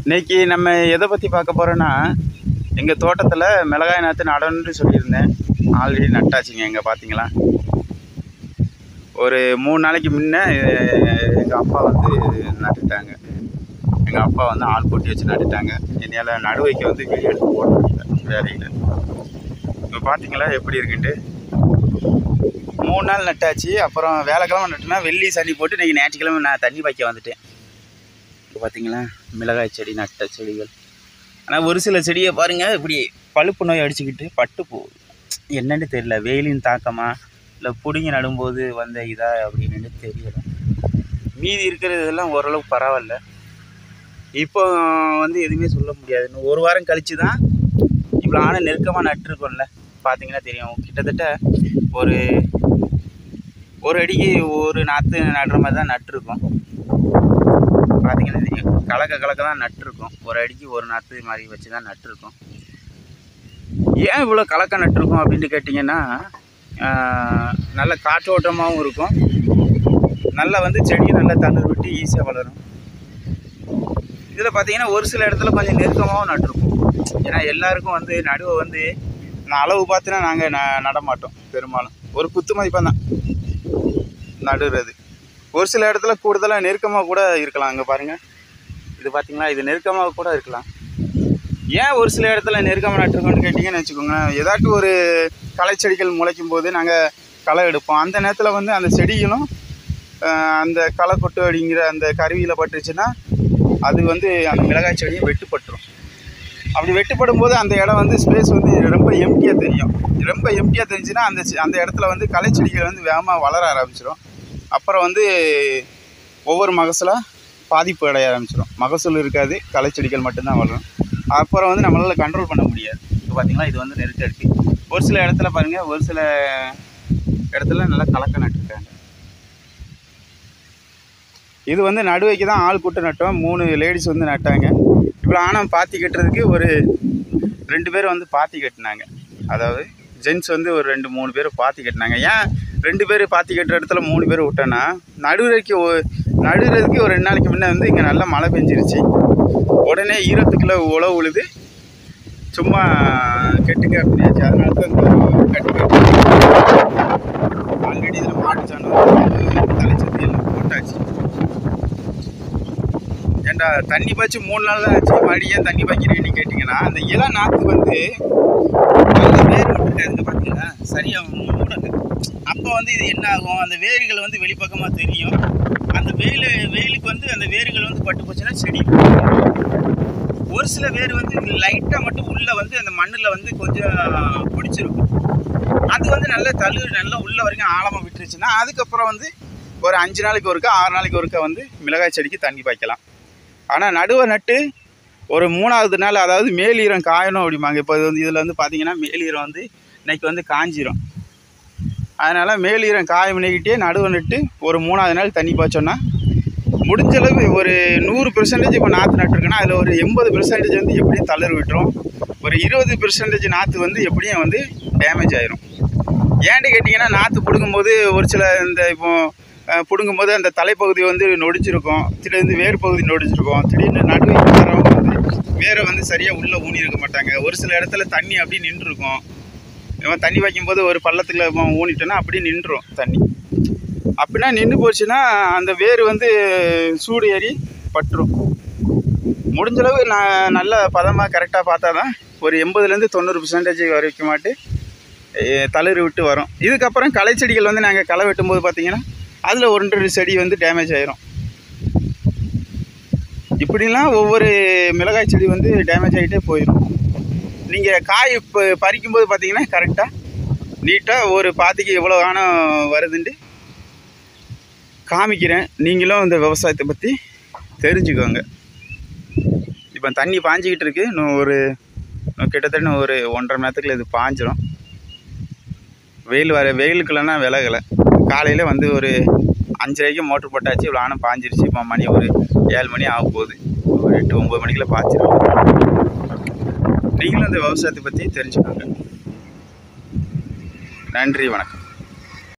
இன்னைக்கு நம்ம எதை பற்றி பார்க்க போகிறோன்னா எங்கள் தோட்டத்தில் மிளகாய் நாற்று நடணும்னு சொல்லியிருந்தேன் ஆல்ரெடி நட்டாச்சுங்க எங்கே பார்த்தீங்களா ஒரு மூணு நாளைக்கு முன்ன எங்கள் அப்பா வந்து நட்டுட்டாங்க எங்கள் அப்பா வந்து ஆள் போட்டி வச்சு நட்டுட்டாங்க என்னால் நடுவைக்கு வந்து வெளியே எடுத்து போட முடியல வேலையில் இப்போ பார்த்தீங்களா எப்படி இருக்குன்ட்டு மூணு நாள் நட்டாச்சு அப்புறம் வேலைக்கிழமை நட்டுனா வெள்ளி சனி போட்டு இன்றைக்கி ஞாயிற்றுக்கிழமை நான் தண்ணி பாய்க்க வந்துட்டேன் இப்போ பார்த்தீங்களா மிளகாய் செடி நட்ட செடிகள் ஆனால் ஒரு சில செடியை பாருங்கள் இப்படி பழுப்பு நோய் அடிச்சுக்கிட்டு பட்டு போகுது என்னன்னு தெரியல வெயிலின் தாக்கமா இல்லை பிடுங்கி நடும்போது வந்த இதா அப்படின்னு தெரியல மீதி இருக்கிறதெல்லாம் ஓரளவு பரவாயில்ல இப்போ வந்து எதுவுமே சொல்ல முடியாது இன்னும் ஒரு வாரம் கழிச்சு தான் இவ்வளோ ஆன நெருக்கமாக நட்டுருக்கோம்ல பார்த்தீங்கன்னா தெரியும் கிட்டத்தட்ட ஒரு ஒரு அடிக்கு ஒரு நாற்று நடுற மாதிரி தான் நட்டுருக்கோம் பார்த்தீங்கன்னா தெரியும் கலக்க கலக்க தான் நட்டுருக்கோம் ஒரு அடிக்கு ஒரு நாற்று மாதிரி வச்சு தான் நட்டுருக்கோம் ஏன் இவ்வளோ கலக்க நட்டுருக்கோம் அப்படின்ட்டு கேட்டிங்கன்னா ஆஹ், நல்ல காற்றோட்டமாகவும் இருக்கும் நல்லா வந்து செடியும் நல்லா தண்ணீர் விட்டு ஈஸியாக வளரும் இதில் பார்த்தீங்கன்னா ஒரு சில இடத்துல கொஞ்சம் நெருக்கமாகவும் நட்டிருக்கோம் ஏன்னா எல்லாருக்கும் வந்து நடுவை வந்து நான் அளவு பார்த்துனா நாங்கள் ந நட மாட்டோம் பெரும்பாலும் ஒரு குத்து மதிப்பாக தான் நடுறது ஒரு சில இடத்துல கூடுதலாக நெருக்கமாக கூட இருக்கலாம் அங்கே பாருங்கள் இது பார்த்தீங்களா இது நெருக்கமாக கூட இருக்கலாம் ஏன் ஒரு சில இடத்துல நெருக்கமாக நட்டுருக்கோம்னு கேட்டிங்கன்னு வச்சுக்கோங்க ஏதாட்டும் ஒரு களை செடிகள் முளைக்கும் போது நாங்கள் களை எடுப்போம் அந்த நேரத்தில் வந்து அந்த செடிகளும் ஆஹ், அந்த களை கொட்டு அப்படிங்கிற அந்த கருவியில் பட்டுருச்சுன்னா அது வந்து அந்த மிளகாய் செடியும் வெட்டுப்பட்டுரும் அப்படி வெட்டுப்படும் போது அந்த இடம் வந்து ஸ்பேஸ் வந்து ரொம்ப எம்டியாக தெரியும் ரொம்ப எம்டியாக தெரிஞ்சுன்னா அந்த செ- அந்த இடத்துல வந்து களை செடிகள் வந்து வேகமாக வளர ஆரம்பிச்சிடும் அப்புறம் வந்து ஒவ்வொரு மகசூலாக பாதிப்பு அடைய ஆரம்பிச்சிடும் மகசூல் இருக்காது களை செடிகள் மட்டும்தான் வளரும் அப்புறம் வந்து நம்மளால் கண்ட்ரோல் பண்ண முடியாது இப்போ பார்த்தீங்களா இது வந்து நெருக்கம் இருக்குது ஒரு சில இடத்துல பாருங்கள் ஒரு சில இடத்துல நல்லா கலக்க நட்டுருக்காங்க இது வந்து நடுவைக்கு தான் ஆள் கூட்டு நட்டோம் மூணு லேடிஸ் வந்து நட்டாங்க இவ்வளோ ஆனம் பாத்தி கட்டுறதுக்கு ஒரு ரெண்டு பேர் வந்து பாத்தி கட்டினாங்க அதாவது ஜென்ஸ் வந்து ஒரு ரெண்டு மூணு பேர் பாத்தி கட்டினாங்க ஏன் ரெண்டு பேர் பாத்தி கட்டுற இடத்துல மூணு பேர் விட்டோன்னா நடுவுரைக்கு ஒ- நடுறதுக்கு ஒரு ரெண்டு நாளைக்கு முன்னே வந்து இங்கே நல்லா மழை பெஞ்சிருச்சு உடனே ஈரத்துக்குள்ளே உழவு உழுது சும்மா கெட்டுக்க அப்படியாச்சு அதனால தான் இந்த கட்டு கட்டி ஆல்ரெடி இதில் மாட்டு சாணம் தலைச்சத்து எல்லாம் போட்டாச்சு ஏன்டா தண்ணி பாய்ச்சி மூணு நாள் தான் ஆச்சு மறுபடியும் ஏன் தண்ணி பாய்க்கிறேன்னு கேட்டிங்கன்னா அந்த இள நாற்று வந்து நல்ல வேர் விட்டுருக்காதுங்க பார்த்தீங்களா சரியாக மூடல அப்போ வந்து இது என்ன ஆகும் அந்த வேர்கள் வந்து வெளிப்பக்கமாக தெரியும் அந்த வெயில் வெயிலுக்கு வந்து அந்த வேர்கள் வந்து பட்டு போச்சுன்னா செடி ஒரு சில வேர் வந்து லைட்டாக மட்டும் உள்ளே வந்து அந்த மண்ணில் வந்து கொஞ்சம் பிடிச்சிருக்கும் அது வந்து நல்ல தள்ளு நல்லா உள்ள வரைக்கும் ஆழமாக விட்டுருச்சுன்னா அதுக்கப்புறம் வந்து ஒரு அஞ்சு நாளைக்கு ஒருக்கா ஆறு நாளைக்கு ஒருக்கா வந்து மிளகாய் செடிக்கு தண்ணி பாய்க்கலாம் ஆனால் நடுவை நட்டு ஒரு மூணாவது நாள் அதாவது மேலீரம் காயணும் அப்படிம்பாங்க இப்போ இது வந்து இதில் வந்து பார்த்தீங்கன்னா மேலீரம் வந்து இன்னைக்கு வந்து காஞ்சிரும் அதனால் மேலீரம் காயம் பண்ணிக்கிட்டே நடுவை நட்டு ஒரு மூணாவது நாள் தண்ணி பாய்ச்சோன்னா முடிஞ்ச அளவு ஒரு நூறு பெர்சன்டேஜ் இப்போ நாற்று நட்டுருக்குன்னா அதில் ஒரு எண்பது பெர்சன்டேஜ் வந்து எப்படியும் தளர் விட்டுரும் ஒரு இருபது பெர்சன்டேஜ் நாற்று வந்து எப்படியும் வந்து டேமேஜ் ஆயிரும் ஏன்ட்டு கேட்டிங்கன்னா நாற்று பிடுங்கும்போது ஒரு சில இந்த இப்போ அஹ், பிடுங்கும்போது அந்த தலைப்பகுதி வந்து நொடிச்சிருக்கும் திடீர்னு வேர் பகுதி நொடிச்சிருக்கும் திடீர்னு நடுவே வரவங்க வந்து வேரை வந்து சரியாக உள்ளே ஊனி இருக்க மாட்டாங்க ஒரு சில இடத்துல தண்ணி அப்படியே நின்றுருக்கும் இவன் தண்ணி வைக்கும்போது ஒரு பள்ளத்துக்குள்ள இவன் ஊனிட்டோன்னா அப்படியே நின்றுரும் தண்ணி அப்படின்னா நின்று போச்சுன்னா அந்த வேர் வந்து சூடு ஏறி பட்டுரும் முடிஞ்சளவு நான் நல்ல பதமாக கரெக்டாக பார்த்தா தான் ஒரு எண்பதுலேருந்து தொண்ணூறு பர்சன்டேஜ் வரைக்கும் மாட்டு அஹ், தளிர் விட்டு வரும் இதுக்கப்புறம் களை செடிகள் வந்து நாங்கள் களை வெட்டும்போது பார்த்தீங்கன்னா அதில் ஒன்று ரெண்டு செடி வந்து டேமேஜ் ஆயிரும் இப்படிலாம் ஒவ்வொரு மிளகாய் செடி வந்து டேமேஜ் ஆகிட்டே போயிடும் நீங்கள் காய் இப்போ பறிக்கும்போது பார்த்தீங்கன்னா கரெக்டாக நீட்டாக ஒரு பாத்திக்கு எவ்வளோ ஆனம் வருதுன்ட்டு காமிக்கிறேன் நீங்களும் இந்த விவசாயத்தை பற்றி தெரிஞ்சுக்கோங்க இப்போ தண்ணி பாஞ்சிக்கிட்டு இருக்கு இன்னும் ஒரு இன்னும் கிட்டத்தட்ட இன்னும் ஒரு ஒன்றரை மணி நேரத்துக்குள்ள இது பாஞ்சிரும் வெயில் வர வெயிலுக்குள்ளனா விலகலை காலையில் வந்து ஒரு அஞ்சரைக்கு மோட்ரு போட்டாச்சு இவ்வளோ ஆனம் பாஞ்சிருச்சு இப்போ மணி ஒரு ஏழு மணி ஆக போகுது ஒரு எட்டு ஒம்பது மணிக்குள்ள பாய்ச்சிரும் நீங்களும் இந்த விவசாயத்தை பற்றி தெரிஞ்சுக்கோங்க நன்றி வணக்கம்